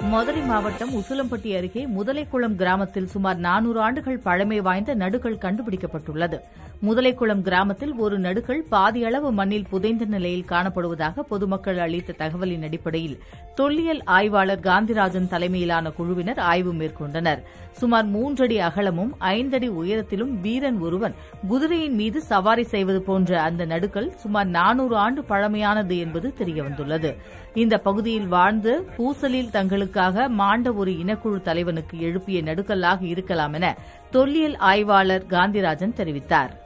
மதுரை மாவட்டம் உசிலம்பட்டி அருகே முதலைக்குளம் கிராமத்தில் சுமார் நானூறு ஆண்டுகள் பழமை வாய்ந்த நடுகள் கண்டுபிடிக்கப்பட்டுள்ளது முதலைக்குளம் கிராமத்தில் ஒரு நடுகள் பாதியளவு மண்ணில் புதைந்த நிலையில் காணப்படுவதாக பொதுமக்கள் அளித்த தகவலின் அடிப்படையில் தொல்லியல் ஆய்வாளர் காந்திராஜன் தலைமையிலான குழுவினர் ஆய்வு மேற்கொண்டனர் சுமார் மூன்றடி அகலமும் ஐந்தடி உயரத்திலும் வீரன் ஒருவன் குதிரையின் மீது சவாரி செய்வது போன்ற அந்த நடுக்கல் சுமார் நானூறு ஆண்டு பழமையானது என்பது தெரியவந்துள்ளது இந்த பகுதியில் வாழ்ந்து பூசலில் தங்களுக்காக மாண்ட ஒரு இனக்குழு தலைவனுக்கு எழுப்பிய நடுக்கல்லாக இருக்கலாம் என தொல்லியல் ஆய்வாளர் காந்திராஜன் தெரிவித்தார்